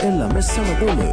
எல்லாமே செம தூளு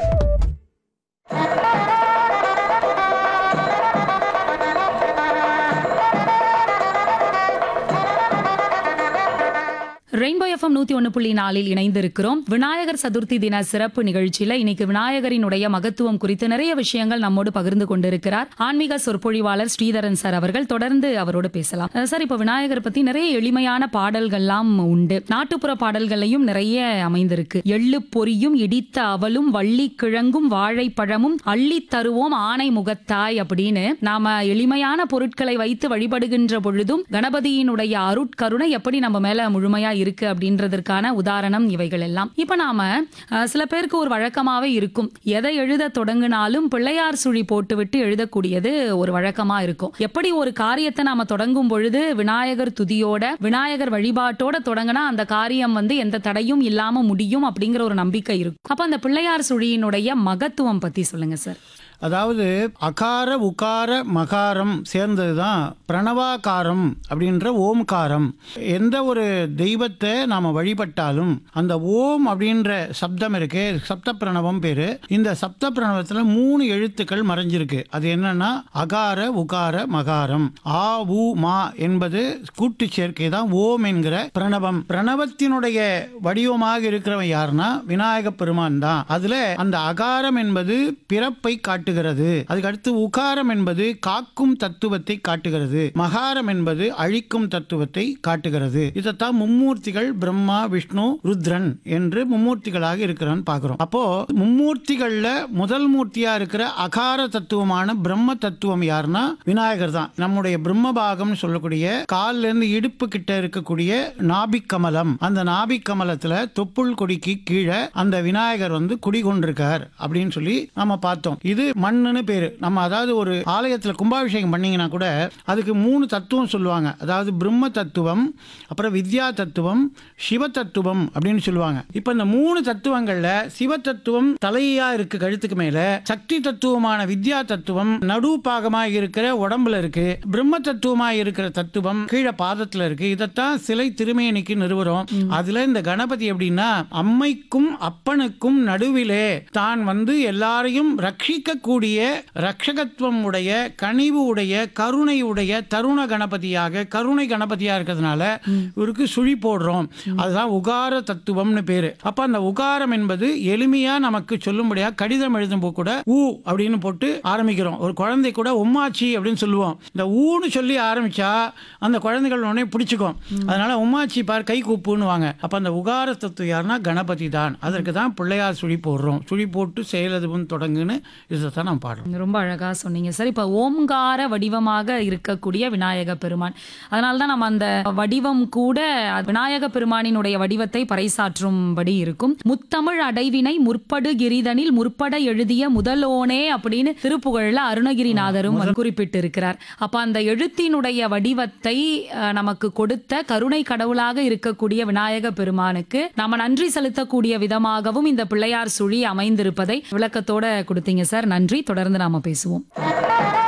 ரெயின்போ எஃப்எம் நூத்தி ஒன்னு புள்ளி நாலில் இணைந்திருக்கிறோம் விநாயகர் சதுர்த்தி தின சிறப்பு நிகழ்ச்சியில இன்னைக்கு விநாயகரினுடைய மகத்துவம் குறித்து நிறைய விஷயங்கள் நம்மோடு பகிர்ந்து கொண்டிருக்கிறார் ஆன்மீக சொற்பொழிவாளர் ஸ்ரீதரன் சார் அவர்கள் தொடர்ந்து அவரோடு பேசலாம் அஹ் சார் இப்ப விநாயகர் பத்தி நிறைய எளிமையான பாடல்கள்லாம் உண்டு நாட்டுப்புற பாடல்களையும் நிறைய அமைந்திருக்கு எள்ளு பொரியும் இடித்த அவலும் வள்ளி கிழங்கும் வாழைப்பழமும் அள்ளி தருவோம் ஆணை முகத்தாய் அப்படின்னு நாம எளிமையான பொருட்களை வைத்து வழிபடுகின்ற பொழுதும் கணபதியினுடைய அருட்கருணை எப்படி நம்ம மேல முழுமையா இருக்கு அப்படின்றதற்கான உதாரணம் இவைகள் எல்லாம் இப்ப நாம அஹ், சில பேருக்கு ஒரு வழக்கமாவே இருக்கும் எதை எழுத தொடங்கினாலும் பிள்ளையார் சுழி போட்டுவிட்டு எழுதக்கூடியது ஒரு வழக்கமா இருக்கும் எப்படி ஒரு காரியத்தை நாம தொடங்கும் பொழுது விநாயகர் துதியோட விநாயகர் வழிபாட்டோட தொடங்கினா அந்த காரியம் வந்து எந்த தடையும் இல்லாம முடியும் அப்படிங்கிற ஒரு நம்பிக்கை இருக்கும் அப்ப அந்த பிள்ளையார் சுழியினுடைய மகத்துவம் பத்தி சொல்லுங்க சார் அதாவது அகார உகார மகாரம் சேர்ந்தது தான் பிரணவாகாரம் அப்படின்ற ஓம்காரம் எந்த ஒரு தெய்வத்தை நாம் வழிபட்டாலும் அந்த ஓம் அப்படின்ற சப்தம் இருக்கு சப்த பிரணவம் பேர் இந்த சப்த பிரணவத்தில் மூணு எழுத்துக்கள் மறைஞ்சிருக்கு அது என்னன்னா அகார உகார மகாரம் ஆ உ மா என்பது கூட்டு சேர்க்கை தான் ஓம் என்கிற பிரணவம் பிரணவத்தினுடைய வடிவமாக இருக்கிறவன் யாருன்னா விநாயக பெருமான் தான் அதுல அந்த அகாரம் என்பது பிறப்பை காட்டுகிறது அதுக்கு அடுத்து உகாரம் என்பது காக்கும் தத்துவத்தை காட்டுகிறது மகாரம் என்பது அழிக்கும் தத்துவத்தை காட்டுகிறது இதைத்தான் மும்மூர்த்திகள் பிரம்மா விஷ்ணு ருத்ரன் என்று மும்மூர்த்திகளாக இருக்கிறான்னு பார்க்கிறோம் அப்போ மும்மூர்த்திகள்ல முதல் மூர்த்தியா இருக்கிற அகார தத்துவமான பிரம்ம தத்துவம் யாருன்னா விநாயகர் தான் நம்முடைய பிரம்ம பாகம்னு சொல்லக்கூடிய கால்ல இருந்து இடுப்பு கிட்ட இருக்கக்கூடிய நாபிக் கமலம் அந்த நாபிக் கமலத்துல தொப்புள் கொடிக்கு கீழே அந்த விநாயகர் வந்து குடிகொண்டிருக்கார் அப்படின்னு சொல்லி நம்ம பார்த்தோம் இது மண்ணுன்னு பேரு நம்ம அதாவது ஒரு ஆலயத்துல கும்பாபிஷேகம் பண்ணீங்கன்னா கூட அதுக்கு மூணு தத்துவம் சொல்லுவாங்க அதாவது பிரம்ம தத்துவம் அப்புறம் வித்யா தத்துவம் சிவ தத்துவம் அப்படின்னு சொல்லுவாங்க இப்ப இந்த மூணு தத்துவங்கள்ல சிவ தத்துவம் தலையா இருக்கு கழுத்துக்கு மேல சக்தி தத்துவமான வித்யா தத்துவம் நடு பாகமா இருக்கிற உடம்புல இருக்கு பிரம்ம தத்துவமா இருக்கிற தத்துவம் கீழே பாதத்துல இருக்கு இதைத்தான் சிலை திருமேனிக்கு நிறுவனம் அதுல இந்த கணபதி எப்படின்னா அம்மைக்கும் அப்பனுக்கும் நடுவிலே தான் வந்து எல்லாரையும் ரட்சிக்கக்கூடிய ரட்சகத்துவம் உடைய கனிவு உடைய கருணை உடைய தருண கணபதியாக கருணை கணபதியா இருக்கிறதுனால இவருக்கு சுழி போடுறோம் அதுதான் உகார தத்துவம்னு பேரு அப்ப அந்த உகாரம் என்பது எளிமையா நமக்கு சொல்லும்படியா கடிதம் எழுதும் போது கூட ஊ அப்படின்னு போட்டு ஆரம்பிக்கிறோம் ஒரு குழந்தை கூட உம்மாச்சி அப்படின்னு சொல்லுவோம் இந்த ஊன்னு சொல்லி ஆரம்பிச்சா அந்த குழந்தைகள் உடனே பிடிச்சிக்கும் அதனால உம்மாச்சி பார் கை கூப்புன்னுவாங்க அப்ப அந்த உகார தத்துவம் யாருன்னா கணபதி தான் அதற்கு தான் பிள்ளையார் சுழி போடுறோம் சுழி போட்டு செயலதுவும் தொடங்குன்னு இதை தான் நான் பாடுறோம் ரொம்ப அழகா சொன்னீங்க சார் இப்ப ஓம்கார வடிவமாக இருக்கக்கூடிய விநாயக பெருமான் அதனால தான் நம்ம அந்த வடிவம் கூட விநாயக பெருமானினுடைய வடிவத்தை பறைசாற்றும்படி இருக்கும் முத்தமிழ் அடைவினை முற்படு கிரிதனில் முற்பட எழுதிய முதலோனே அப்படின்னு திருப்புகழ்ல அருணகிரிநாதரும் வந்து குறிப்பிட்டிருக்கிறார் அப்ப அந்த எழுத்தினுடைய வடிவத்தை அஹ், நமக்கு கொடுத்த கருணை கடவுளாக இருக்கக்கூடிய விநாயக பெருமானுக்கு நாம நன்றி செலுத்தக்கூடிய விதமாகவும் இந்த பிள்ளையார் சுழி அமைந்திருப்பதை விளக்கத்தோட கொடுத்தீங்க சார் நன்றி தொடர்ந்து நாம பேசுவோம்